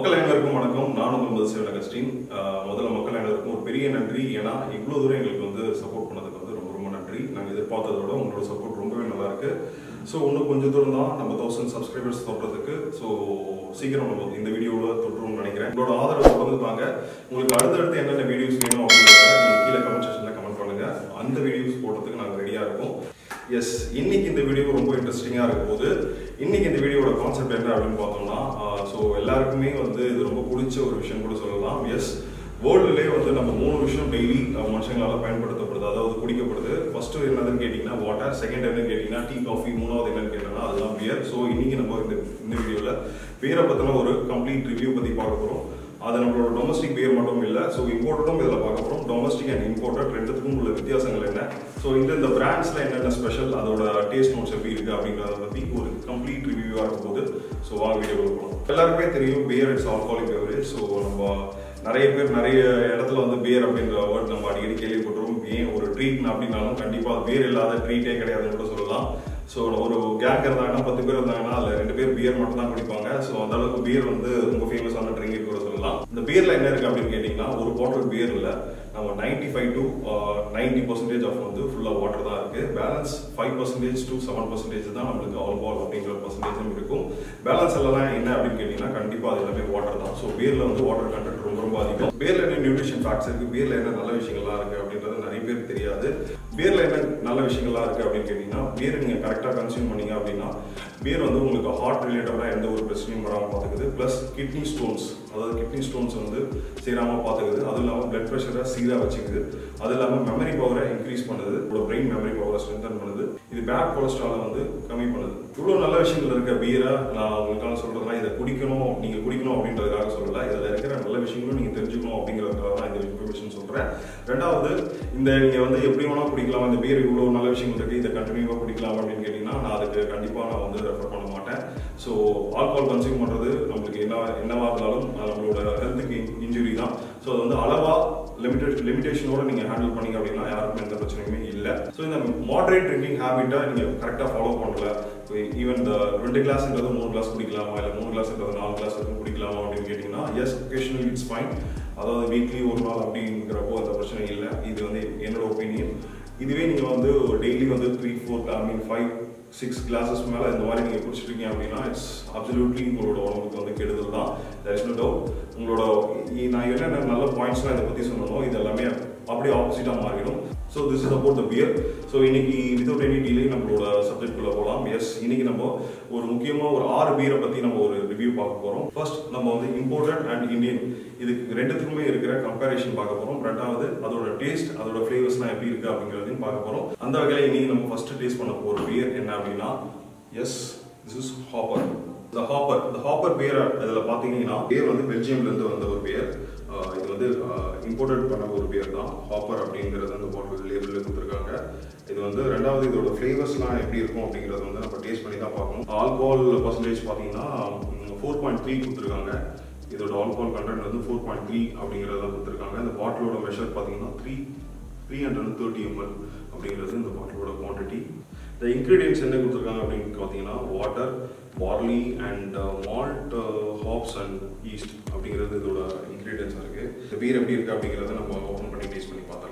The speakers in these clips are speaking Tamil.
மக்கள் அனைவருக்கும் வணக்கம் நான் உங்கள் முதல் சேவன் அகஸ்டின் ஆஹ் முதல்ல மக்கள் அனைவருக்கும் ஒரு பெரிய நன்றி ஏன்னா இவ்வளோ தூரம் எங்களுக்கு வந்து சப்போர்ட் பண்ணதுக்கு வந்து ரொம்ப ரொம்ப நன்றி நாங்கள் எதிர்பார்த்ததை விட உங்களோட சப்போர்ட் ரொம்பவே நல்லா இருக்கு ஸோ இன்னும் கொஞ்சம் தூரம் தான் நம்ம தௌசண்ட் சப்ஸ்கிரைபர்ஸ் தொடுறதுக்கு ஸோ சீக்கிரம் நம்ம இந்த வீடியோவில் தொட்டுருவோம்னு நினைக்கிறேன் உங்களோட ஆதரவு தொடர்ந்து தாங்க உங்களுக்கு அடுத்தடுத்து என்னென்ன வீடியோஸ் வேணும் அப்படிங்கிறத நீங்கள் கீழே கமெண்ட் செக்ஷனில் கமெண்ட் பண்ணுங்க அந்த வீடியோஸ் போடுறதுக்கு நாங்கள் ரெடியாக இருக்கோம் எஸ் இன்னைக்கு இந்த வீடியோ ரொம்ப இன்ட்ரெஸ்டிங்காக இருக்கும் போது இன்னைக்கு இந்த வீடியோட கான்செப்ட் என்ன அப்படின்னு பார்த்தோம்னா ஸோ எல்லாருக்குமே வந்து இது ரொம்ப பிடிச்ச ஒரு விஷயம் கூட சொல்லலாம் எஸ் வேர்ல்டுலேயே வந்து நம்ம மூணு விஷயம் டெய்லி மனுஷங்களால பயன்படுத்தப்படுது அதாவது குடிக்கப்படுது ஃபர்ஸ்ட் என்னதுன்னு கேட்டிங்கன்னா வாட்டர் செகண்ட் என்னன்னு கேட்டிங்கன்னா டீ காஃபி மூணாவது என்னன்னு கேட்டோம்னா அதுதான் பியர் ஸோ இன்னைக்கு நம்ம இந்த இந்த வீடியோவில் பியரை பற்றின ஒரு கம்ப்ளீட் ரிவ்யூ பற்றி பார்க்க போகிறோம் அது நம்மளோட டொமஸ்டிக் பியர் மட்டும் இல்லை ஸோ இம்போர்ட்டடும் இதில் பார்க்க போகிறோம் டொமஸ்டிக் அண்ட் இம்போர்ட்டட் ரெண்டுத்துக்கும் உள்ள வித்தியாசங்கள் என்ன ஸோ இந்த இந்த பிராண்ட்ஸில் என்னென்ன ஸ்பெஷல் அதோட டேஸ்ட் நோட்ஸ் எப்படி இருக்குது அப்படிங்கிறத பற்றி ஒரு கம்ப்ளீட் ரிவ்யூவாக இருக்கும் போது ஸோ வாங்க வீடியோ போகலாம் எல்லாருக்குமே தெரியும் beer it's alcoholic beverage so நம்ம நிறைய பேர் நிறைய இடத்துல வந்து பியர் அப்படின்ற வேர்ட் நம்ம அடிக்கடி கேள்விப்பட்டிருக்கோம் ஏன் ஒரு ட்ரீட் அப்படின்னாலும் கண்டிப்பாக பியர் இல்லாத ட்ரீட்டே கிடையாதுன்னு கூட சொல்லலாம் ஸோ ஒரு கேங் இருந்தாங்கன்னா பத்து பேர் இருந்தாங்கன்னா அதில் ரெண்டு பேர் பியர் மட்டும் தான் குடிப்பாங்க ஸோ அந்த அளவுக்கு பியர் வந்து ரொம்ப ஃபேமஸான ட்ரிங்க் கூட சொல்லலாம் இந்த பியர்ல என்ன இருக்கு அப்படின்னு கேட்டிங்கன்னா ஒரு பாட்டில் பியர்ல நம்ம ninety five to ninety percentage of வந்து ஃபுல்லாக வாட்டர் தான் இருக்கு balance five percentage to seven percentage தான் நம்மளுக்கு ஆல்கோஹால் அப்படிங்கிற பர்சன்டேஜும் இருக்கும் பேலன்ஸ் எல்லாம் என்ன அப்படின்னு கேட்டிங்கன்னா கண்டிப்பாக அது எல்லாமே வாட்டர் தான் ஸோ பியர்ல வந்து வாட்டர் கண்டென்ட் ரொம்ப ரொம்ப அதிகம் பியர்ல என்ன நியூட்ரிஷன் ஃபேக்ட்ஸ் இருக்கு பியர்ல என்ன நல்ல விஷயங்கள்லாம் இருக்கு அப்படின்றது நிறைய பேருக்கு தெரியாது பியர்ல என்ன நல்ல விஷயங்கள்லாம் இருக்கு அப்படின்னு கேட்டிங்கன்னா பியர் நீங்கள் கரெக்டாக கன்சியூம் பண்ணீங்க அப்படின்னா பியர் வந்து உங்களுக்கு ஹார்ட் ரிலேட்டடாக எந்த ஒரு பிரச்சனையும் வராமல் பார்த்துக்குது ப்ளஸ் கிட்னி ஸ்டோன்ஸ் அதாவது கிட்னி ஸ்டோன்ஸ் வந்து சேராமல் பார்த்துக்குது அதுவும் இல்லாமல் பிளட் ப்ரெஷரை சீராக வச்சுக்குது அது இல்லாமல் மெமரி பவரை இன்க்ரீஸ் பண்ணுது உங்களோட பிரெயின் மெமரி பவரை ஸ்ட்ரென்தன் பண்ணுது இது பேட் கொலஸ்ட்ராலை வந்து கம்மி பண்ணுது இவ்வளோ நல்ல விஷயங்கள் இருக்க பியரை நான் உங்களுக்காக சொல்றதுனா இதை குடிக்கணும் நீங்கள் குடிக்கணும் அப்படின்றதுக்காக சொல்லல இதில் இருக்கிற நல்ல விஷயங்களும் நீங்கள் தெரிஞ்சுக்கணும் அப்படிங்கிறதுக்காக தான் இந்த இன்ஃபர்மேஷன் சொல்கிறேன் ரெண்டாவது இந்த நீங்கள் வந்து எப்படி வேணால் குடிக்கலாம் இந்த பியர் இவ்வளோ நல்ல விஷயங்கள் இருக்குது இதை கண்டினியூவாக குடிக்கலாம் அப்படின்னு கேட்டிங்கன்னா நான் அதுக்கு கண்டிப்பாக நான் வந்து ரெஃபர் பண்ண மாட்டேன் ஸோ ஆல்கோஹால் கன்சியூம் பண்ணுறது நம்மளுக்கு என்ன என்னவா இருந்தாலும் அது நம்மளோட ஹெல்த்துக்கு இன்ஜுரி தான் ஸோ அது வந்து அளவாக லிமிடெட் லிமிடேஷனோட நீங்கள் ஹேண்டில் பண்ணீங்க அப்படின்னா யாருக்கும் எந்த பிரச்சனையுமே இல்லை ஸோ இந்த மாடரேட் ட்ரிங்கிங் ஹேபிட்டை நீங்கள் கரெக்டாக ஃபாலோ பண்ணல ஈவன் இந்த ரெண்டு கிளாஸ்ன்றது மூணு கிளாஸ் குடிக்கலாமா இல்லை மூணு கிளாஸ்ன்றது நாலு கிளாஸ் வரைக்கும் குடிக்கலாமா அப்படின்னு கேட்டிங்கன்னா எஸ் ஒகேஷனல் இட்ஸ் ஃபைன் அதாவது வீக்லி ஒரு நாள் அப்படிங்கிறப்போ அந்த பிரச்சனை இல்லை இது வந்து என்னோட ஒப்பீனியன் இதுவே நீங்கள் வந்து டெய்லி வந்து three four I mean five six glasses மேலே இந்த மாதிரி நீங்கள் குடிச்சிருக்கீங்க அப்படின்னா இட்ஸ் அப்சல்யூட்லி உங்களோட உடம்புக்கு வந்து கெடுதல் தான் தர் இஸ் நோ டவுட் உங்களோட இ- நான் என்னென்ன நல்ல பாயிண்ட்ஸ்லாம் இதை பற்றி சொன்னனோ இது எல்லாமே அப்படியே ஆப்போசிட்டாக மாறிடும் so this is about the beer so இன்னைக்கு வித்வுட் எனி டிலே நம்மளோட சப்ஜெக்ட்குள்ளே போகலாம் எஸ் இன்னைக்கு நம்ம ஒரு முக்கியமாக ஒரு ஆறு பீரை பற்றி நம்ம ஒரு ரிவ்யூ பார்க்க போகிறோம் ஃபர்ஸ்ட் நம்ம வந்து இம்போர்ட்டட் அண்ட் இந்தியன் இதுக்கு ரெண்டுத்துக்குமே இருக்கிற கம்பேரிஷன் பார்க்க போகிறோம் ரெண்டாவது அதோட டேஸ்ட் அதோட ஃப்ளேவர்ஸ்லாம் எப்படி இருக்கு அப்படிங்கிறதையும் பார்க்க போகிறோம் அந்த வகையில் இன்னைக்கு நம்ம ஃபர்ஸ்ட் டேஸ்ட் பண்ண போகிற பியர் என்ன அப்படின்னா எஸ் திஸ் இஸ் ஹாப்பர் இந்த ஹாப்பர் இந்த ஹாப்பர் பியர் இதில் பார்த்தீங்கன்னா பியர் வந்து பெல்ஜியம்லேருந்து வந்த ஒரு பியர் இது வந்து இம்போர்ட்டட் பண்ண ஒரு பியர் தான் ஹாப்பர் அப்படிங்கிறது அந்த பாட்டில் லேபிளில் கொடுத்துருக்காங்க இது வந்து ரெண்டாவது இதோட ஃப்ளேவர்ஸ்லாம் எப்படி இருக்கும் அப்படிங்கிறத வந்து நம்ம டேஸ்ட் பண்ணி தான் பார்க்கணும் ஆல்கோஹால் பர்சன்டேஜ் பார்த்தீங்கன்னா ஃபோர் பாயிண்ட் த்ரீ கொடுத்துருக்காங்க இதோட ஆல்கோஹால் கண்டென்ட் வந்து ஃபோர் பாயிண்ட் த்ரீ அப்படிங்கிறத கொடுத்துருக்காங்க இந்த பாட்டிலோட மெஷர் பார்த்தீங்கன்னா three three hundred thirty ml அப்படிங்கிறது இந்த பாட்டிலோட குவான்டிட்டி இந்த இன்க்ரீடியன்ஸ் என்ன கொடுத்துருக்காங்க அப்படின்னு பார்த்தீங்கன்னா water barley and malt hops and yeast அப்படிங்கிறது இதோட இன்க்ரீடியன்ஸாக இருக்குது இந்த பீர் எப்படி இருக்குது அப்படிங்கிறத நம்ம ஓப்பன் பண்ணி டேஸ்ட் பண்ணி பார்த்தலாம்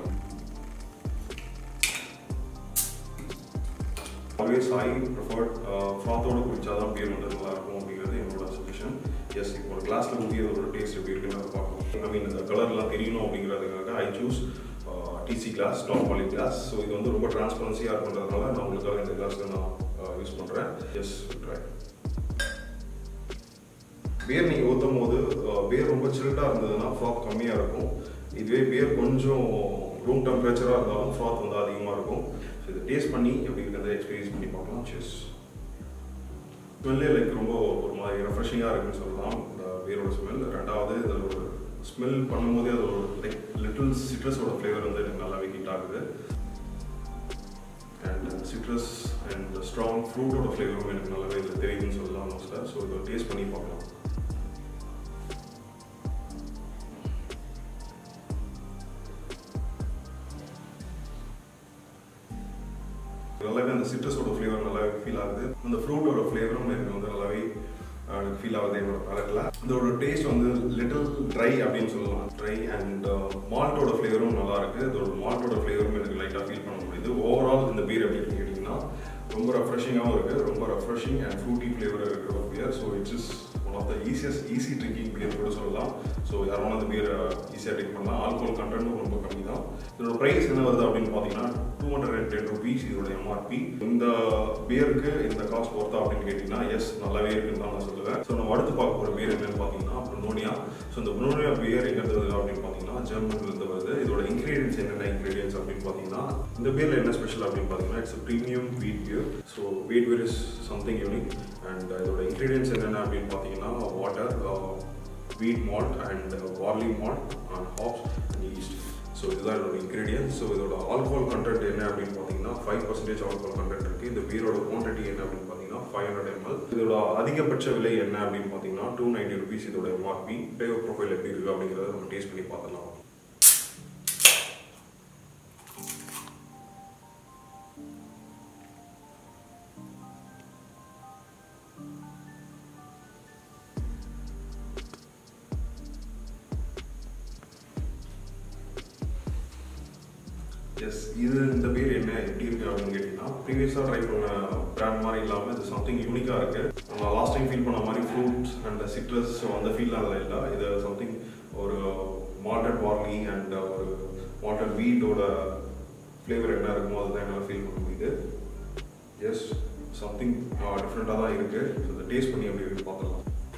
ஆல்வேஸ் ஐ ப்ரிஃபர்ட் ஃப்ராத்தோட குடிச்சா தான் பீர் வந்து நல்லா இருக்கும் அப்படிங்கிறது என்னோட சஜஷன் எஸ் இப்போ ஒரு கிளாஸில் ஊற்றி அதோட டேஸ்ட் எப்படி இருக்குன்னு அதை பார்க்கணும் ஐ மீன் இந்த கலர்லாம் தெரியணும் அப்படிங்கிறதுக்காக I choose DC glass top quality glass so இது வந்து ரொம்ப டிரான்ஸ்பரன்சியாக இருக்குன்றதுனால நான் உங்களுக்காக இந்த கிளாஸில் நான் யூஸ் பண்ணுறேன் எஸ் ட்ரை பியர் நீங்கள் ஊற்றும் போது பியர் ரொம்ப சில்டாக இருந்ததுன்னா ஃப்ராத் கம்மியாக இருக்கும் இதுவே பியர் கொஞ்சம் ரூம் டெம்பரேச்சராக இருந்தாலும் ஃப்ராத் வந்து அதிகமாக இருக்கும் ஸோ இதை டேஸ்ட் பண்ணி எப்படி இருக்கிறத எக்ஸ்பீரியன்ஸ் பண்ணி பார்க்கலாம் செஸ் ஸ்மெல்லே லைக் ரொம்ப ஒரு மாதிரி ரெஃப்ரெஷிங்காக இருக்குன்னு சொல்லலாம் இந்த பியரோட ஸ்மெல் ரெண்டாவது இதில் ஒரு ஸ்மெல் பண்ணும்போதே அது ஒரு லைக் லிட்டில் சிட்ரஸோட ஃப்ளேவர் வந்து எனக்கு நல்லாவே ஹிட் ஆகுது அண்ட் சிட்ரஸ் அண்ட் ஸ்ட்ராங் ஃப்ரூட்டோட ஃப்ளேவரும் எனக்கு நல்லாவே இதில் தெரியுதுன்னு சொல்லலாம் மோஸ்ட்டாக ஸோ இதை டேஸ்ட் பண்ணி பார்க்கலாம் நல்லாவே அந்த சிட்ரஸோட ஃப்ளேவர் நல்லாவே ஃபீல் ஆகுது அந்த ஃப்ரூட்டோட ஃப்ளேவரும் எனக்கு வந்து நல்லாவே எனக்கு ஃபீல் ஆகுது என்னோட பேலட்டில் இதோட டேஸ்ட் வந்து லிட்டில் ட்ரை அப்படின்னு சொல்லலாம் ட்ரை அண்ட் மால்ட்டோட ஃப்ளேவரும் நல்லா இருக்கு இதோட மால்ட்டோட ஃப்ளேவரும் எனக்கு லைட்டாக ஃபீல் பண்ண முடியுது ஓவரால் இந்த பீர் எப்படின்னு கேட்டிங்கன்னா ரொம்ப ரெஃப்ரெஷிங்காகவும் இருக்குது ரொம்ப ரெஃப்ரெஷிங் அண்ட் ஃப்ரூட்டி ஃப்ளேவர் இருக்கிற ஒரு beer so it's is one of the easiest easy drinking beer கூட சொல்லலாம் ஸோ யாரும் அந்த பியர் ஈஸியாக ட்ரிங்க் பண்ணலாம் ஆல்கோல் கண்டென்ட்டும் ரொம்ப கம்மி தான் இதோட ப்ரைஸ் என்ன வருது அப்படின்னு பார்த்தீங்கன்னா two hundred and ten rupees இதோட எம்ஆர்பி இந்த பியருக்கு இந்த காஸ்ட் ஒர்த்தா அப்படின்னு கேட்டிங்கன்னா எஸ் நல்லாவே இருக்குன்னு தான் நான் சொல்லுவேன் ஸோ நம்ம அடுத்து பார்க்க போகிற பியர் என்னன்னு பார்த்தீங்கன்னா ப்ரொனோனியா ஸோ இந்த ப்ரொனோனியா பியர் எங்கே வருது அப்படின்னு பார்த்தீங்கன்னா ஜெர்மனிலேருந்து வருது இதோட இன்க்ரீடியன்ஸ் என்னென்ன இன்க்ரீடியன்ஸ் அப்படின்னு பார்த்தீங்கன்னா இந்த பியரில் என்ன ஸ்பெஷல் அப்படின்னு பார்த்தீங்கன்னா it's premium wheat beer so wheat beer is something unique and இதோட இன்க்ரீடியன்ஸ் என்னென்ன அப்படின்னு பார்த்தீங்கன்னா water wheat malt and barley malt and hops and yeast so இதுதான் இதோட இன்க்ரீடியன்ஸ் ஸோ இதோட ஆல்கோஹால் கண்டென்ட் என்ன அப்படின்னு பார்த்தீங்கன்னா ஃபைவ் பர்சன்டேஜ் ஆல்கோஹால் கண்டென்ட் இருக்குது இந்த பீரோட குவான்டிட்டி என்ன அப்படின்னு பார்த்தீங்கன்னா ஃபைவ் ஹண்ட்ரட் எம்எல் இதோட அதிகபட்ச விலை என்ன அப்படின்னு பார்த்தீங்கன்னா டூ நைன்டி ருபீஸ் இதோட எம்ஆர்பி ஃப்ளேவர் ப்ரொஃபைல் எப்படி இருக்குது அப்படிங்கிறத நம்ம டேஸ்ட் பண்ணி பார்த்துலாம் எஸ் இது இந்த பேர் என்ன எப்படி இருக்கு அப்படின்னு கேட்டிங்கன்னா ப்ரீவியஸாக ட்ரை பண்ண பிராண்ட் மாதிரி இல்லாமல் இது சம்திங் யூனிக்காக இருக்கு நம்ம லாஸ்ட் டைம் ஃபீல் பண்ண மாதிரி ஃப்ரூட்ஸ் அண்ட் சிட்ரஸ் ஸோ அந்த ஃபீல் அதில் இல்லை இது சம்திங் ஒரு மால்டட் பார்லி அண்ட் ஒரு மால்டட் வீட்டோட ஃப்ளேவர் என்ன இருக்குமோ அதுதான் என்னால் ஃபீல் பண்ண முடியுது எஸ் சம்திங் டிஃப்ரெண்ட்டாக தான் இருக்குது ஸோ இதை டேஸ்ட் பண்ணி எப்படி இருக்கு பார்த்துக்கலாம்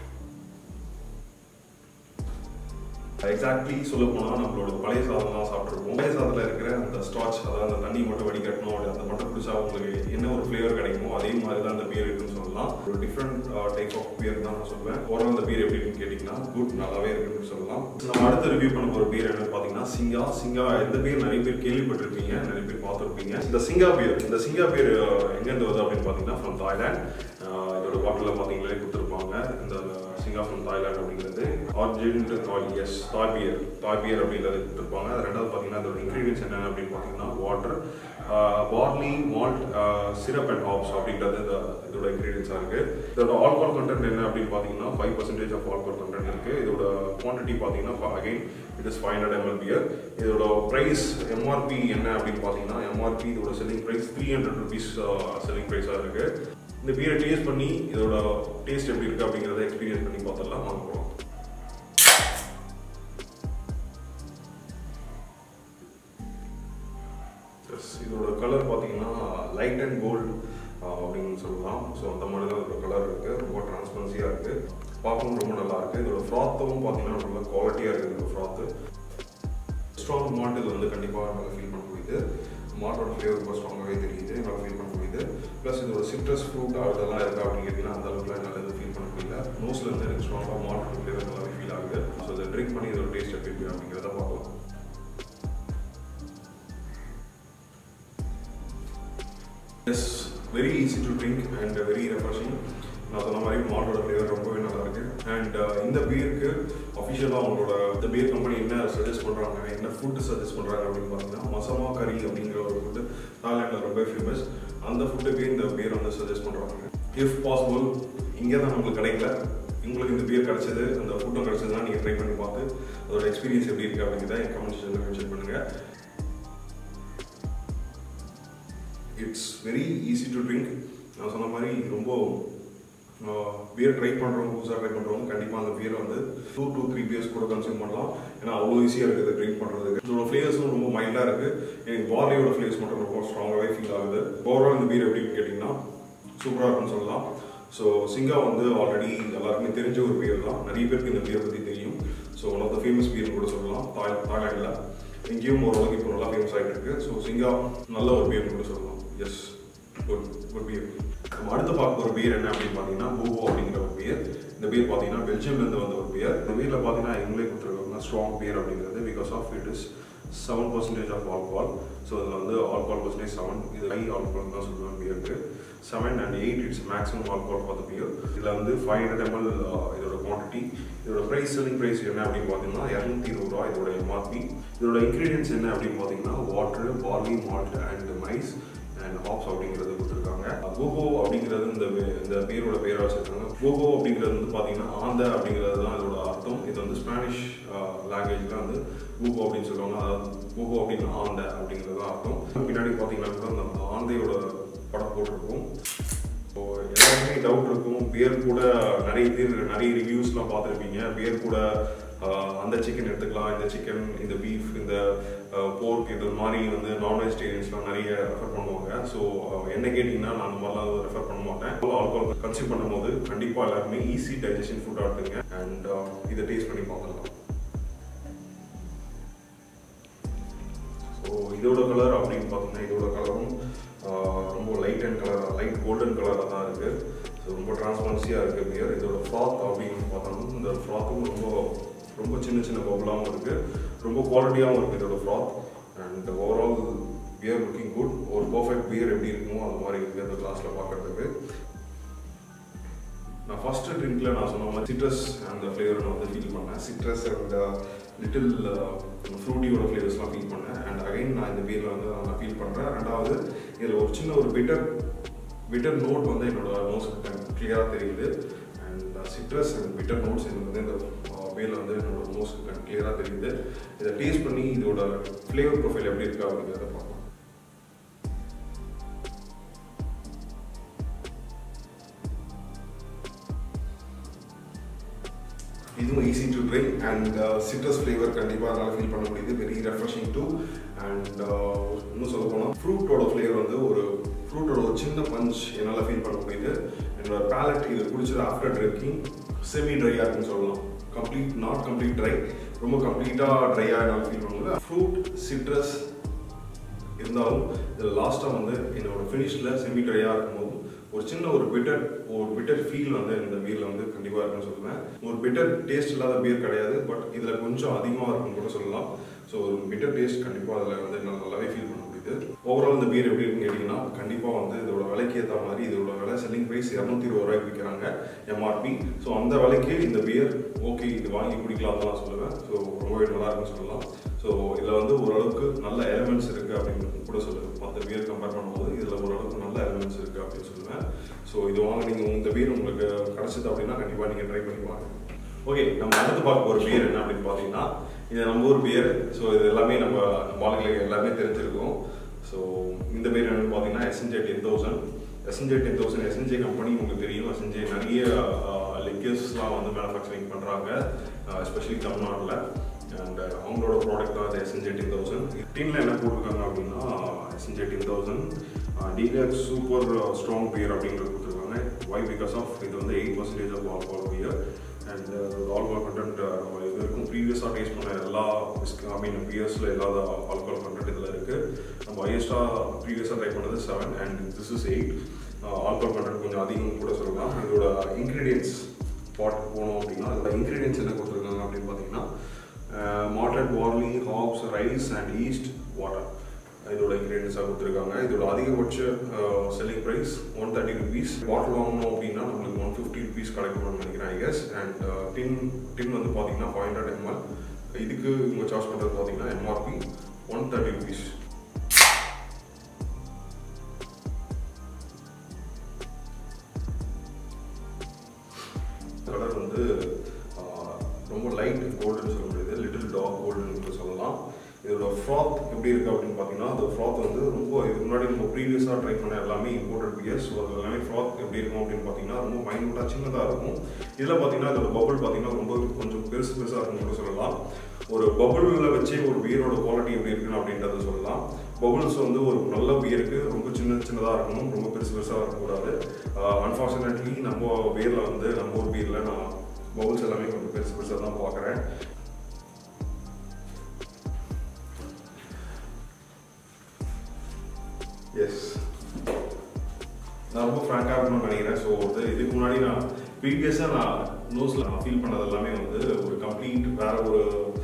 எக்ஸாக்ட்லி சொல்ல போனால் நம்மளோட பழைய சாதம் தான் சாப்பிட்ருப்போம் பழைய சாதத்தில் இருக்கிற அந்த ஸ்டாச் அதாவது அந்த தண்ணி மட்டும் வடிகட்டணும் அப்படி அந்த மட்டும் குடிச்சா உங்களுக்கு என்ன ஒரு ஃப்ளேவர் கிடைக்குமோ அதே மாதிரி தான் அந்த பியர் இருக்குன்னு சொல்லலாம் ஒரு டிஃப்ரெண்ட் டைப் ஆஃப் பியர் தான் நான் சொல்லுவேன் ஓரளவு அந்த பியர் எப்படி இருக்குன்னு கேட்டிங்கன்னா குட் நல்லாவே இருக்குன்னு சொல்லலாம் நம்ம அடுத்த ரிவ்யூ பண்ண போகிற பியர் என்னன்னு பார்த்தீங்கன்னா சிங்கா சிங்கா இந்த பியர் நிறைய பேர் கேள்விப்பட்டிருப்பீங்க நிறைய பேர் பார்த்துருப்பீங்க இந்த சிங்கா பியர் இந்த சிங்கா பியர் எங்கேருந்து வருது அப்படின்னு பார்த்தீங்கன்னா ஃப்ரம் தாய்லாண்ட் இதோட பாட்டிலில் பார்த்தீங்களே கொடுத்துருப்பாங்க இந்த சிங்கா ஃப்ரம் தாய்லாண்ட் அப்படிங்கிறது ஆர்ஜின்ட் தாய் எஸ் தாய் பியர் தாய் பியர் அப்படிங்கிறது கொடுத்துருப்பாங்க அது ரெண்டாவது பார்த்தீங்கன்னா அதோட இன்க்ரீடியன்ஸ் என்னென்ன அப்படின்னு பார்த்தீங்கன்னா water barley malt syrup and hops அப்படின்றது இந்த இதோட இன்க்ரீடியன்ஸாக இருக்குது இதோட ஆல்கோல் கண்டென்ட் என்ன அப்படின்னு பார்த்தீங்கன்னா five percentage of alcohol content இருக்குது இதோட குவான்டிட்டி பார்த்தீங்கன்னா again it is five hundred ml beer இதோட ப்ரைஸ் எம்ஆர்பி என்ன அப்படின்னு பார்த்தீங்கன்னா எம்ஆர்பி இதோட selling price three hundred rupees selling ப்ரைஸாக இருக்குது இந்த பீரை டேஸ்ட் பண்ணி இதோட டேஸ்ட் எப்படி இருக்குது அப்படிங்கிறத எக்ஸ்பீரியன்ஸ் பண்ணி பார்த்துடலாம் வாங்க போகலாம் எஸ் இதோட கலர் பார்த்தீங்கன்னா லைட் அண்ட் கோல்டு அப்படின்னு சொல்லலாம் ஸோ அந்த மாதிரி தான் இதோட கலர் இருக்குது ரொம்ப டிரான்ஸ்பரன்சியாக இருக்குது பார்க்கவும் ரொம்ப நல்லா இருக்குது இதோட ஃப்ராத்தும் பார்த்தீங்கன்னா ரொம்ப குவாலிட்டியாக இருக்குது இதோட ஃப்ராத்து ஸ்ட்ராங் மால்ட் இது வந்து கண்டிப்பாக நல்லா ஃபீல் பண்ண முடியுது மால்ட்டோட ஃப்ளேவர் ரொம்ப ஸ்ட்ராங்காகவே தெரியுது நல்லா ஃபீல் பண்ண முடியுது ப்ளஸ் இதோட சிட்ரஸ் ஃப்ரூட் அதெல்லாம் இருக்கா அப்படின்னு கேட்டிங்கன்னா அந்த அளவுக்கு என்னால் எதுவும் ஃபீல் பண்ண முடியல நோஸில் இருந்து எனக்கு ஸ்ட்ராங்காக மால்ட்டோட ஃப்ளேவர் நல்லாவே ஃபீல் ஆகுது ஸோ இதை ட்ரிங்க் பண்ணி இதோட டேஸ்ட் எப்படி இருக்கு அப்படிங்கிறத பார்க்கலாம் yes very easy to drink and very refreshing நான் சொன்ன மாதிரி மால்ட்டோட ஃப்ளேவர் ரொம்பவே நல்லா இருக்கு அண்ட் இந்த பியருக்கு அஃபிஷியலாக அவங்களோட இந்த பியர் கம்பெனி என்ன சஜஸ்ட் பண்ணுறாங்க என்ன ஃபுட்டு சஜஸ்ட் பண்ணுறாங்க அப்படின்னு பார்த்தீங்கன்னா மசமா கறி அப்படிங்கிற ஒரு ஃபுட்டு தாய்லாண்டில் ரொம்ப ஃபேமஸ் அந்த ஃபுட்டுக்கு இந்த பியர் வந்து சஜஸ்ட் பண்ணுறாங்க இஃப் பாசிபிள் இங்கே தான் நம்மளுக்கு கிடைக்கல உங்களுக்கு இந்த பியர் கிடைச்சது அந்த ஃபுட்டும் கிடைச்சதுன்னா நீங்கள் ட்ரை பண்ணி பார்த்து அதோட எக்ஸ்பீரியன்ஸ் எப்படி இருக்குது அப்படிங்கிறத என் கமெண்ட் செக்ஷனில் மென்ஷன் பண்ணுங்கள் it's very easy to drink நான் சொன்ன மாதிரி ரொம்ப பியர் ட்ரை பண்ணுறவங்க புதுசாக ட்ரை பண்ணுறவங்க கண்டிப்பாக அந்த பியரை வந்து டூ டூ த்ரீ பியர்ஸ் கூட கன்சியூம் பண்ணலாம் ஏன்னா அவ்வளோ ஈஸியாக இருக்குது ட்ரிங்க் பண்ணுறதுக்கு இதோட ஃப்ளேவர்ஸும் ரொம்ப மைல்டாக இருக்குது எனக்கு பார்லியோட ஃப்ளேவர்ஸ் மட்டும் ரொம்ப ஸ்ட்ராங்காகவே ஃபீல் ஆகுது ஓவரால் இந்த பியர் எப்படின்னு கேட்டிங்கன்னா சூப்பராக இருக்குன்னு சொல்லலாம் ஸோ சிங்கா வந்து ஆல்ரெடி எல்லாருக்குமே தெரிஞ்ச ஒரு பியர் தான் நிறைய பேருக்கு இந்த பியர் பற்றி தெரியும் so one of the famous பியர்னு கூட சொல்லலாம் தாய் தாய்லாண்டில் இங்கேயும் ஓரளவுக்கு இப்போ நல்லா ஃபேமஸ் ஆகிட்டு இருக்கு ஸோ சிங்கா நல்ல ஒரு பியர்னு கூட சொல்லலாம் எஸ் குட் குட் பியர் நம்ம அடுத்து பார்க்க ஒரு பியர் என்ன அப்படின்னு பார்த்தீங்கன்னா பூபோ அப்படிங்கிற ஒரு பியர் இந்த பியர் பார்த்தீங்கன்னா பெல்ஜியம்லேருந்து வந்த ஒரு பியர் இந்த பியரில் பார்த்தீங்கன்னா எங்களே கொடுத்துருக்காங்க ஸ்ட்ராங் பியர் அப்படிங்கிறது because of it is seven percentage of alcohol so இதில் வந்து ஆல்கோஹால் பர்சன்டேஜ் செவன் இது ஹை ஆல்கோஹால் தான் சொல்லுவேன் பியருக்கு seven and eight it's maximum alcohol for the beer இதில் வந்து ஃபைவ் ஹண்ட்ரட் எம்எல் இதோட குவான்டிட்டி இதோட ப்ரைஸ் செல்லிங் ப்ரைஸ் என்ன அப்படின்னு பார்த்தீங்கன்னா இரநூத்தி இருபது ரூபா இதோட எம்ஆர்பி இதோட இன்க்ரீடியன்ஸ் என்ன அப்படின்னு பார்த்தீங்கன்னா water barley malt and maize and hops அப்படிங்கிறது கொடுத்துருக்காங்க கோகோ அப்படிங்கிறது இந்த வே- இந்த பேரோட பேராக வச்சிருக்காங்க கோகோ அப்படிங்கிறது வந்து பார்த்தீங்கன்னா ஆந்த அப்படிங்கிறது தான் இதோட அர்த்தம் இது வந்து ஸ்பானிஷ் லாங்குவேஜில் வந்து கோகோ அப்படின்னு சொல்லுவாங்க அதாவது கோகோ அப்படின்னா ஆந்த அப்படிங்கிறது தான் அர்த்தம் பின்னாடி பார்த்தீங்கன்னா கூட அந்த ஆந்தையோட படம் போட்டிருக்கும் ஸோ எல்லாருமே டவுட் இருக்கும் பியர் கூட நிறைய பேர் நிறைய ரிவ்யூஸ்லாம் பார்த்துருப்பீங்க பியர் கூட ஆஹ், அந்த சிக்கன் எடுத்துக்கலாம் இந்த சிக்கன் இந்த பீஃப் இந்த போர்க் இது மாதிரி வந்து நான் வெஜிடேரியன்ஸ்லாம் நிறைய ரெஃபர் பண்ணுவாங்க ஸோ என்ன கேட்டிங்கன்னா நான் அந்த மாதிரிலாம் ரெஃபர் பண்ண மாட்டேன் ஆல்கோல் கன்சியூம் பண்ணும்போது கண்டிப்பாக எல்லாருமே ஈஸி டைஜஷன் ஃபுட்டாக எடுத்துங்க அண்ட் இதை டேஸ்ட் பண்ணி பார்க்கலாம் ஸோ இதோட கலர் அப்படின்னு பார்த்தீங்கன்னா இதோட கலரும் ரொம்ப light and colour light golden கலராக தான் இருக்குது ஸோ ரொம்ப டிரான்ஸ்பரன்சியாக இருக்குது பியர் இதோட ஃப்ராத் அப்படின்னு பார்த்தோம்னா இந்த ஃப்ராத்தும் ரொம்ப ரொம்ப சின்ன சின்ன பபுளாகவும் இருக்குது ரொம்ப குவாலிட்டியாகவும் இருக்குது இதோட froth and overall beer looking good ஒரு பர்ஃபெக்ட் பியர் எப்படி இருக்குமோ அந்த மாதிரி இருக்குது அந்த கிளாஸில் பார்க்குறதுக்கு நான் ஃபர்ஸ்ட் ட்ரிங்க்ல நான் சொன்ன மாதிரி சிட்ரஸ் அந்த ஃப்ளேவர் நான் வந்து ஃபீல் பண்ணேன் சிட்ரஸ் அண்ட் லிட்டில் ஃப்ரூட்டியோட ஃப்ளேவர்ஸ்லாம் ஃபீல் பண்ணேன் அண்ட் அகைன் நான் இந்த பீரில் வந்து நான் ஃபீல் பண்ணுறேன் ரெண்டாவது இதில் ஒரு சின்ன ஒரு பிட்டர் பிட்டர் நோட் வந்து என்னோட நோஸ்க்கு கிளியராக தெரியுது and citrus and bitter notes எனக்கு வந்து இந்த பீரில் வந்து என்னோட நோஸ்க்கு கிளியராக தெரியுது இதை டேஸ்ட் பண்ணி இதோட ஃப்ளேவர் ப்ரொஃபைல் எப்படி இருக்கா அப்படிங்கிறத பார்க்கலாம் இதுவும் easy to drink and citrus flavour கண்டிப்பாக அதனால் ஃபீல் பண்ண முடியுது வெரி ரெஃப்ரெஷிங் டூ அண்ட் இன்னும் சொல்ல போனால் ஃப்ரூட்டோட ஃப்ளேவர் வந்து ஒரு ஃப்ரூட்டோட ஒரு சின்ன பஞ்ச் என்னால் ஃபீல் பண்ண முடியுது என்னோட பேலட் இது குடிச்சது ஆஃப்டர் ட்ரிங்கிங் செமி ட்ரையாக இருக்குன்னு சொல்லலாம் கம்ப்ளீட் நாட் கம்ப்ளீட் ட்ரை ரொம்ப கம்ப்ளீட்டாக ட்ரையாக என்னால் ஃபீல் பண்ண முடியல ஃப்ரூட் சிட்ரஸ் இருந்தாலும் இதில் லாஸ்ட்டாக வந்து என்னோட ஃபினிஷில் செமி ட்ரையாக இருக்கும்போது ஒரு சின்ன ஒரு பிட்டர் ஒரு பிட்டர் ஃபீல் வந்து இந்த பீரில் வந்து கண்டிப்பாக இருக்குன்னு சொல்லுவேன் ஒரு பிட்டர் டேஸ்ட் இல்லாத பீர் கிடையாது பட் இதில் கொஞ்சம் அதிகமாக இருக்குன்னு கூட சொல்லலாம் ஸோ ஒரு பிட்டர் டேஸ்ட் கண்டிப்பாக அதில் வந்து நான் நல்லாவே ஃபீல் பண்ண முடியுது ஓவரால் இந்த பீர் எப்படி இருக்குன்னு கேட்டிங்கன்னா கண்டிப்பாக வந்து இதோட விலைக்கு ஏற்ற மாதிரி இதோட விலை செல்லிங் ப்ரைஸ் இரநூத்தி இருபது ரூபாய்க்கு விற்கிறாங்க எம்ஆர்பி ஸோ அந்த விலைக்கு இந்த பியர் ஓகே இது வாங்கி குடிக்கலாம் தான் நான் சொல்லுவேன் ஸோ ரொம்பவே நல்லா இருக்குன்னு சொல்லலாம் ஸோ இதில் வந்து ஓரளவுக்கு நல்ல எலிமெண்ட்ஸ் இருக்குது அப்படின்னு கூட சொல்லுவேன் மற்ற பியர் கம்பேர் பண்ணும்போது இதில் ஓரளவுக்கு நல்ல எலிமெண்ட்ஸ் இருக்குது அப்படின்னு சொல்லுவேன் ஸோ இது வாங்க நீங்கள் இந்த பியர் உங்களுக்கு கிடச்சிது அப்படின்னா கண்டிப்பாக நீங்கள் ட்ரை பண்ணி பாருங்க ஓகே நம்ம அடுத்து பார்க்க போகிற பியர் என்ன அப்படின்னு பார்த்தீங்கன்னா இது நம்ம ஊர் பியர் ஸோ இது எல்லாமே நம்ம நம்ம ஆளுங்களுக்கு எல்லாமே தெரிஞ்சிருக்கும் ஸோ இந்த பேர் என்னன்னு பார்த்தீங்கன்னா SNJ ten thousand SNJ ten thousand SNJ company உங்களுக்கு தெரியும் எஸ்என்ஜே நிறைய லிக்கர்ஸ்லாம் வந்து மேனுஃபேக்சரிங் பண்ணுறாங்க எஸ்பெஷலி தமிழ்நாட்டில் அண்ட் அவங்களோட ப்ராடக்ட் தான் எஸ்என்ஜே டென் தௌசண்ட் டீனில் என்ன போட்டிருக்காங்க அப்படின்னா SNJ ten thousand deluxe super strong beer அப்படின்றது கொடுத்துருக்காங்க வை பிகாஸ் ஆஃப் இது வந்து eight percentage of alcohol beer and alcohol content நம்ம இது வரைக்கும் ப்ரீவியஸாக டேஸ்ட் பண்ண எல்லா ஐ மீன் பியர்ஸில் இல்லாத ஆல்கோல் கண்டென்ட் இதில் இருக்குது நம்ம ஹையஸ்ட்டாக ப்ரீவியஸாக ட்ரை பண்ணது seven and this is eight alcohol content கொஞ்சம் அதிகம் கூட சொல்லலாம் இதோட இன்க்ரீடியன்ஸ் பாட் போனோம் அப்படின்னா அதோட இன்க்ரீடியன்ஸ் என்ன கொடுத்துருக்காங்க அப்படின்னு பார்த்தீங்கன்னா malted barley hops rice and yeast water இதோட இன்க்ரீடியன்ஸாக கொடுத்துருக்காங்க இதோட அதிகபட்ச selling price one thirty rupees bottle வாங்கணும் அப்படின்னா நம்மளுக்கு ஒன் ஃபிஃப்டி ருபீஸ் கிடைக்கணும்னு நினைக்கிறேன் ஐ கெஸ் அண்ட் டின் டின் வந்து பார்த்தீங்கன்னா ஃபைவ் ஹண்ட்ரட் எம்எல் இதுக்கு இவங்க சார்ஜ் பண்ணுறது பார்த்தீங்கன்னா MRP one thirty rupees colour வந்து ஆஹ், ரொம்ப லைட் கோல்டுன்னு சொல்ல முடியாது லிட்டில் டார்க் கோல்டுன்னு கூட சொல்லலாம் இதோட ஃப்ராத் எப்படி இருக்குது அப்படின்னு பார்த்தீங்கன்னா அந்த ஃப்ராத் வந்து ரொம்ப இதுக்கு முன்னாடி நம்ம ப்ரீவியஸாக ட்ரை பண்ண எல்லாமே இம்போர்ட்டட் பியர்ஸ் ஸோ அது எல்லாமே ஃப்ராத் எப்படி இருக்கும் அப்படின்னு பார்த்தீங்கன்னா ரொம்ப மைனூட்டாக சின்னதாக இருக்கும் இதில் பார்த்தீங்கன்னா இதோட பபுள் பார்த்தீங்கன்னா ரொம்ப கொஞ்சம் பெருசு பெருசாக இருக்கும் கூட சொல்லலாம் ஒரு பபுளில் வச்சே ஒரு பியரோட குவாலிட்டி எப்படி இருக்குன்னு அப்படின்றத சொல்லலாம் பபுள்ஸ் வந்து ஒரு நல்ல பியருக்கு ரொம்ப சின்ன சின்னதாக இருக்கணும் ரொம்ப பெருசு பெருசாக இருக்கக்கூடாது அன்ஃபார்ச்சுனேட்லி நம்ம பியரில் வந்து நம்ம ஒரு பியரில் நான் பபுள்ஸ் எல்லாமே கொஞ்சம் பெருசு பெருசாக தான் பார்க்குறேன் எஸ் நான் ரொம்ப ஃப்ராங்காக இருக்கணும்னு நினைக்கிறேன் ஸோ வந்து இதுக்கு முன்னாடி நான் ப்ரீவியஸாக நான் நோஸில் நான் ஃபீல் பண்ணது எல்லாமே வந்து ஒரு கம்ப்ளீட் வேற ஒரு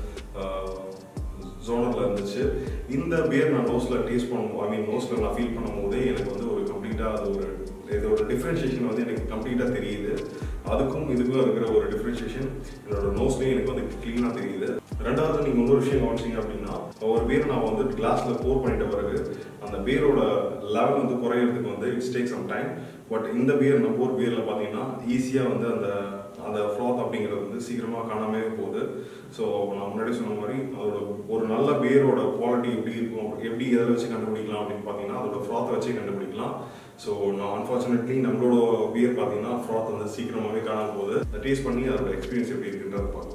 ஜோனரில் இருந்துச்சு இந்த பியர் நான் நோஸில் டேஸ்ட் பண்ணும் ஐ மீன் நோஸில் நான் ஃபீல் பண்ணும் போதே எனக்கு வந்து ஒரு கம்ப்ளீட்டாக அது ஒரு இதோட டிஃப்ரென்ஷியேஷன் வந்து எனக்கு கம்ப்ளீட்டாக தெரியுது அதுக்கும் இதுக்கும் இருக்கிற ஒரு டிஃப்ரென்ஷியேஷன் என்னோட நோஸ்லேயே எனக்கு வந்து க்ளீனாக தெரியுது ரெண்டாவது நீங்கள் இன்னொரு விஷயம் கவனிச்சிங்க அப்படின்னா ஒரு பேர் நான் வந்து கிளாஸில் போர் பண்ணிட்ட பிறகு அந்த பேரோட லெவல் வந்து குறையிறதுக்கு வந்து it's take some time but இந்த பியர் நம்ம ஒரு பியரில் பார்த்தீங்கன்னா ஈஸியாக வந்து அந்த அந்த ஃப்ளாத் அப்படிங்கிறது வந்து சீக்கிரமாக காணாமே போகுது ஸோ நான் முன்னாடி சொன்ன மாதிரி அதோட ஒரு நல்ல பியரோட குவாலிட்டி எப்படி இருக்கும் எப்படி எதில் வச்சு கண்டுபிடிக்கலாம் அப்படின்னு பார்த்தீங்கன்னா அதோட ஃப்ராத்தை வச்சு கண்டுபிடிக்கலாம் ஸோ நான் அன்ஃபார்ச்சுனேட்லி நம்மளோட பியர் பார்த்தீங்கன்னா ஃப்ராத் வந்து சீக்கிரமாகவே காணாம போகுது டேஸ்ட் பண்ணி அதோட எக்ஸ்பீரியன்ஸ் எப்படி இருக்குன்றத பார்க்கலாம்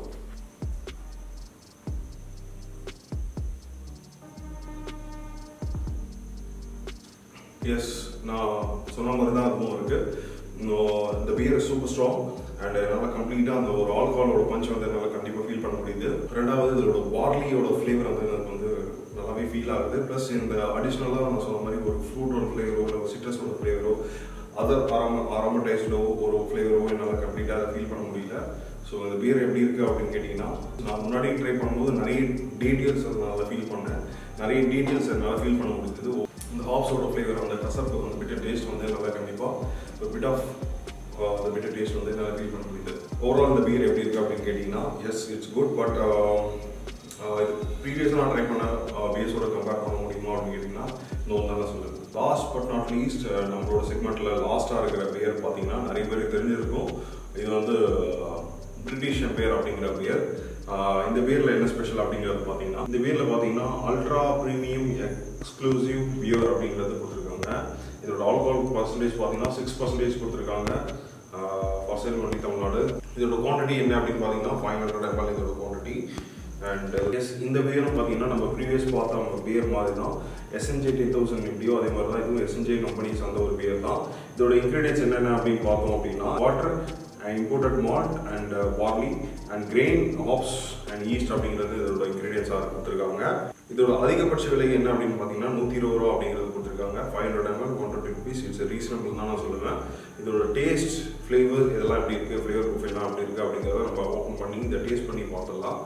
எஸ் நான் சொன்ன மாதிரி தான் அதுவும் இருக்கு இன்னும் இந்த பியர் சூப்பர் ஸ்ட்ராங் அண்ட் என்னால் கம்ப்ளீட்டாக அந்த ஒரு ஆல்கஹாலோட பஞ்ச் வந்து என்னால் கண்டிப்பாக ஃபீல் பண்ண முடியுது ரெண்டாவது இதோட பார்லியோட ஃப்ளேவர் வந்து எனக்கு வந்து நல்லாவே ஃபீல் ஆகுது ப்ளஸ் இந்த அடிஷ்னலாக நான் சொன்ன மாதிரி ஒரு ஃப்ரூட்டோட ஃப்ளேவரோ இல்லை ஒரு சிட்ரஸோட ஃப்ளேவரோ அதர் ஆரம்ப ஆரம்படைஸ்டோ ஒரு ஃப்ளேவரோ என்னால் கம்ப்ளீட்டாக அதை ஃபீல் பண்ண முடியல ஸோ இந்த பியர் எப்படி இருக்குது அப்படின்னு கேட்டிங்கன்னா நான் முன்னாடி ட்ரை பண்ணும்போது நிறைய டீட்டெயில்ஸ் அதனால் ஃபீல் பண்ணேன் நிறைய டீட்டெயில்ஸ் என்னால் ஃபீல் பண்ண முடிஞ்சது இந்த ஹாப்ஸோட ஃப்ளேவர் அந்த கசப்பு அந்த பிட்டர் டேஸ்ட் வந்து நல்லா கண்டிப்பாக ஒரு பிட் ஆஃப் அந்த பிட்டர் டேஸ்ட் வந்து என்னால் ஃபீல் பண்ண முடியுது ஓவரால் இந்த பியர் எப்படி இருக்குது அப்படின்னு கேட்டிங்கன்னா எஸ் இட்ஸ் குட் பட் இது ப்ரீவியஸாக நான் ட்ரை பண்ண பியர்ஸோட கம்பேர் பண்ண முடியுமா அப்படின்னு கேட்டிங்கன்னா இன்னும் நல்லா சொல்லுது லாஸ்ட் பட் நாட் லீஸ்ட் நம்மளோட செக்மெண்ட்டில் லாஸ்ட்டாக இருக்கிற பியர் பார்த்தீங்கன்னா நிறைய பேருக்கு தெரிஞ்சிருக்கும் இது வந்து பிரிட்டிஷ் பேர் அப்படிங்கிற பியர் இந்த பியரில் என்ன ஸ்பெஷல் அப்படிங்கிறது பார்த்தீங்கன்னா இந்த பியரில் பார்த்தீங்கன்னா அல்ட்ரா ப்ரீமியம் எக்ஸ்க்ளூசிவ் பியர் அப்படிங்கிறது கொடுத்துருக்காங்க இதோட ஆல்கோஹால் பர்சன்டேஜ் பார்த்தீங்கன்னா சிக்ஸ் பர்சன்டேஜ் கொடுத்துருக்காங்க ஃபார் சேல் பண்ணி தமிழ்நாடு இதோட குவான்டிட்டி என்ன அப்படின்னு பார்த்தீங்கன்னா ஃபைவ் ஹண்ட்ரட் எம்எல் இதோட குவான்டிட்டி அண்ட் எஸ் இந்த பியரும் பார்த்தீங்கன்னா நம்ம ப்ரீவியஸ் பார்த்த நம்ம பியர் மாதிரி தான் எஸ்என்ஜே டென் தௌசண்ட் எப்படியோ அதே மாதிரி தான் இதுவும் எஸ்என்ஜே கம்பெனிஸ் அந்த ஒரு பியர் தான் இதோட இன்க்ரீடியன்ஸ் என்னென்ன அப்படின்னு பார்த்தோம் அப்படின்னா water imported malt and barley and grain hops and yeast அப்படிங்கிறது இதோட இன்க்ரீடியன்ஸாக கொடுத்துருக்காங்க இதோட அதிகபட்ச விலை என்ன அப்படின்னு பார்த்தீங்கன்னா நூற்றி இருபது ரூபா அப்படிங்கிறது கொடுத்துருக்காங்க five hundred ML one twenty rupees it's reasonable தான் நான் சொல்லுவேன் இதோட டேஸ்ட் ஃப்ளேவர் இதெல்லாம் எப்படி இருக்குது ஃப்ளேவர் ப்ரொஃபைல்லாம் எப்படி இருக்குது அப்படிங்கிறத நம்ம ஓப்பன் பண்ணி இந்த டேஸ்ட் பண்ணி பார்த்துடலாம்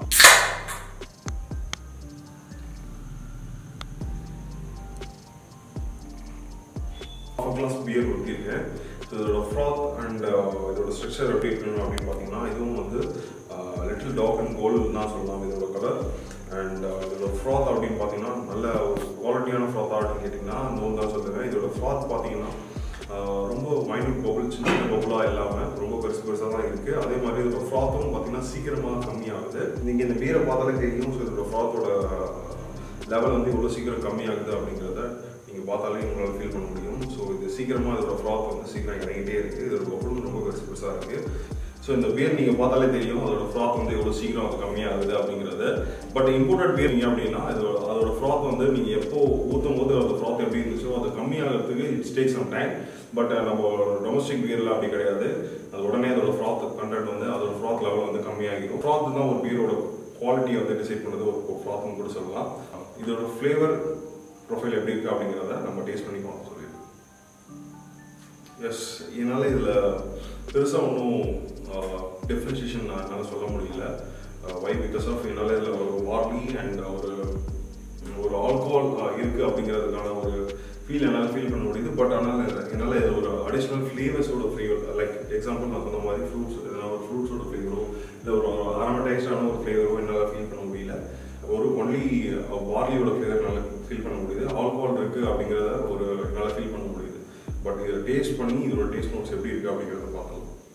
ஆஃப் கிளாஸ் பியர் ஊற்றிருக்கேன் ஸோ இதோட ஃப்ராத் அண்ட் இதோட ஸ்ட்ரக்சர் எப்படி இருக்கணும் அப்படின்னு பார்த்தீங்கன்னா இதுவும் வந்து லிட்டில் டாக் அண்ட் கோல்டு தான் சொல்லலாம் இதோட கலர் அண்ட் இதோட ஃப்ராத் அப்படின்னு பார்த்தீங்கன்னா நல்ல ஒரு குவாலிட்டியான ஃப்ராத் அப்படின்னு கேட்டிங்கன்னா நோன் தான் சொல்லுவேன் இதோட ஃப்ராத் பார்த்தீங்கன்னா ரொம்ப மைனூட் பபுள் சின்ன சின்ன பபுளாக இல்லாமல் ரொம்ப பெருசு பெருசாக தான் இருக்குது அதே மாதிரி இதோட ஃப்ராத்தும் பார்த்தீங்கன்னா சீக்கிரமாக கம்மியாகுது நீங்கள் இந்த பீரை பார்த்தாலே தெரியும் ஸோ இதோட ஃப்ராத்தோட லெவல் வந்து இவ்வளோ சீக்கிரம் கம்மியாகுது அப்படிங்கிறத நீங்கள் பார்த்தாலே உங்களால் ஃபீல் பண்ண முடியும் ஸோ இது சீக்கிரமாக இதோட ஃப்ராத் வந்து சீக்கிரம் இறங்கிட்டே இருக்குது இதோட பபுளும் ரொம்ப பெருசு பெருசாக இருக்குது ஸோ இந்த பியர் நீங்கள் பார்த்தாலே தெரியும் அதோட ஃப்ராத் வந்து எவ்வளோ சீக்கிரம் அது கம்மியாகுது அப்படிங்கிறது பட் இம்போர்ட்டட் பியர் நீங்கள் அப்படின்னா அதோட அதோட ஃப்ராத் வந்து நீங்கள் எப்போ ஊற்றும் போது அந்த ஃப்ராத் எப்படி இருந்துச்சோ அது கம்மியாகிறதுக்கு it's take some time but நம்ம டொமஸ்டிக் பியரில் அப்படி கிடையாது அது உடனே அதோட ஃப்ராத் கண்டென்ட் வந்து அதோட ஃப்ராத் லெவல் வந்து கம்மியாகிடும் ஃப்ராத் தான் ஒரு பியரோட குவாலிட்டியை வந்து டிசைட் பண்ணுறது ஒரு ஃப்ராத்னு கூட சொல்லலாம் இதோட ஃப்ளேவர் ப்ரொஃபைல் எப்படி இருக்குது அப்படிங்கிறத நம்ம டேஸ்ட் பண்ணி பார்க்க சொல்லிடுவோம் எஸ் என்னால் இதில் பெருசாக ஒன்றும் டிஃப்ரென்ஷியேஷன் என்னால் சொல்ல முடியல வை பிகாஸ் ஆஃப் என்னால் இதில் ஒரு வார்லி அண்ட் ஒரு ஒரு ஆல்கோஹால் இருக்குது அப்படிங்கிறதுக்கான ஒரு ஃபீல் என்னால் ஃபீல் பண்ண முடியுது பட் ஆனால் என்னால் இது ஒரு அடிஷ்னல் ஃப்ளேவர்ஸோட ஃப்ளேவர் லைக் எக்ஸாம்பிள் நான் சொன்ன மாதிரி ஃப்ரூட்ஸ் எதனா ஒரு ஃப்ரூட்ஸோட ஃப்ளேவரோ இல்லை ஒரு ஆரமடைஸ்டான ஒரு ஃப்ளேவரோ என்னால் ஃபீல் பண்ண முடியல ஒரு ஒன்லி பார்லியோட ஃப்ளேவர் என்னால் ஃபீல் பண்ண முடியுது ஆல்கோஹால் இருக்குது அப்படிங்கிறத ஒரு என்னால் ஃபீல் பண்ண முடியுது பட் இதை டேஸ்ட் பண்ணி இதோட டேஸ்ட் நோட்ஸ் எப்படி இருக்குது அப்படிங்கிறத பார்த்தலாம்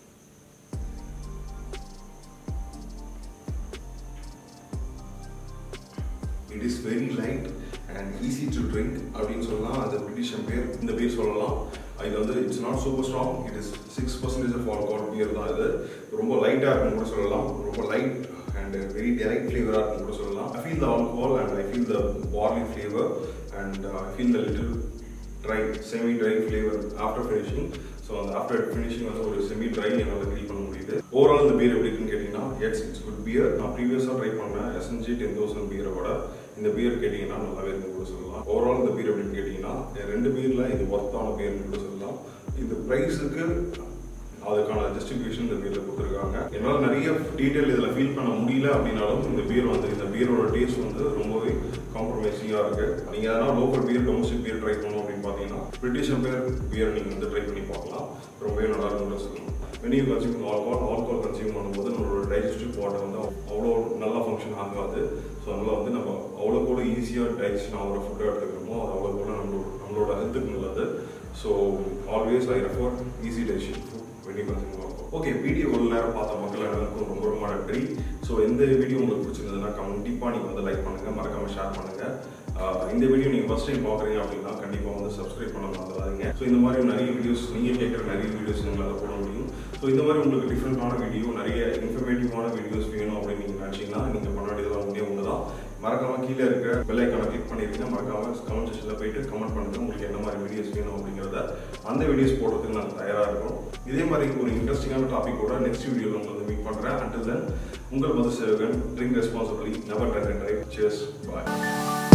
it is very light and easy to drink அப்படின்னு சொல்லலாம் அது பிரிட்டிஷ் பேர் இந்த பேர் சொல்லலாம் இது வந்து it's not super strong it is six percentage of alcohol beer தான் இது ரொம்ப லைட்டாக இருக்குன்னு கூட சொல்லலாம் ரொம்ப லைட் அண்ட் வெரி டைரக்ட் ஃப்ளேவராக இருக்குன்னு கூட சொல்லலாம் I feel the alcohol and I feel the barley flavour and I feel the little dry semi dry flavour after finishing so அந்த ஆஃப்டர் ஃபினிஷிங் வந்து ஒரு செமி ட்ரை என்னால் ஃபீல் பண்ண முடியுது ஓவரால் இந்த பியர் எப்படி இருக்குன்னு கேட்டிங்கன்னா எட்ஸ் இட்ஸ் குட் பியர் நான் ப்ரீவியஸாக ட்ரை பண்ணேன் எஸ்என்ஜி டென் தௌசண்ட் பியரை விட இந்த பியர் கேட்டிங்கன்னா நல்லாவே இருந்து கூட சொல்லலாம் ஓவரால் இந்த பியர் எப்படின்னு கேட்டிங்கன்னா ரெண்டு பியரில் இது ஒர்த்தான பியர்னு கூட சொல்லலாம் இந்த ப்ரைஸுக்கு அதுக்கான ஜஸ்டிஃபிகேஷன் இந்த பியரில் கொடுத்துருக்காங்க என்னால் நிறைய டீட்டெயில் இதில் ஃபீல் பண்ண முடியல அப்படின்னாலும் இந்த பியர் வந்து இந்த பியரோட டேஸ்ட் வந்து ரொம்பவே காம்ப்ரமைசிங்காக இருக்கு நீங்கள் எதனா local beer domestic beer try பண்ணணும் அப்படின்னு பார்த்தீங்கன்னா பிரிட்டிஷ் எம்பையர் பியர் நீங்கள் வந்து ட்ரை பண்ணி பார்க்கலாம் ரொம்பவே நல்லா இருக்கும்னு சொல்லணும் when you consume alcohol alcohol consume பண்ணும்போது நம்மளோட டைஜஸ்டிவ் வாட்டர் வந்து அவ்வளோ நல்லா ஃபங்க்ஷன் ஆகாது ஸோ அதனால் வந்து நம்ம அவ்வளோ கூட ஈஸியாக டைஜஷன் ஆகிற ஃபுட்டை எடுத்துக்கிறோமோ அது அவ்வளோ கூட நம்மளோட நம்மளோட ஹெல்த்துக்கு நல்லது so always I refer easy digestion food when you consume ஆகும் ஓகே வீடியோ ஒரு நேரம் பார்த்த மக்கள் எல்லாருக்கும் ரொம்ப ரொம்ப நன்றி ஸோ இந்த வீடியோ உங்களுக்கு பிடிச்சிருந்ததுன்னா கண்டிப்பாக நீங்கள் வந்து லைக் பண்ணுங்கள் மறக்காமல் ஷேர் பண்ணுங்கள் ஆஹ் இந்த வீடியோ நீங்கள் ஃபஸ்ட் டைம் பார்க்குறீங்க அப்படின்னா கண்டிப்பாக வந்து சப்ஸ்கிரைப் பண்ண மறந்துடாதீங்க ஸோ இந்த மாதிரி நிறைய வீடியோஸ் நீங்கள் கேட்குற நிறைய வீடியோஸ் எங்களால் போட முடியும் ஸோ இந்த மாதிரி உங்களுக்கு டிஃப்ரெண்ட்டான வீடியோ நிறைய இன்ஃபர்மேட்டிவான வீடியோஸ் வேணும் அப்படின்னு நீங்கள் நினச்சிங்கன்னா நீங்கள் பண்ண வேண்டியதெல்லாம் ஒன்றே ஒன்று தான் மறக்காம கீழே இருக்க பெல் ஐக்கானை கிளிக் பண்ணிருங்க மறக்காம கமெண்ட் செக்ஷனில் போயிட்டு கமெண்ட் பண்ணுங்க உங்களுக்கு என்ன மாதிரி வீடியோஸ் வேணும் அப்படிங்கிறத அந்த வீடியோஸ் போடுறதுக்கு நாங்கள் தயாராக இருக்கோம் இதே மாதிரி ஒரு இன்ட்ரெஸ்டிங்கான டாபிக்கோட நெக்ஸ்ட் வீடியோவில் உங்களை வந்து மீட் பண்ணுறேன் அண்டில் தென் உங்கள் மது சேவகன் drink responsibly never drunk and drive cheers bye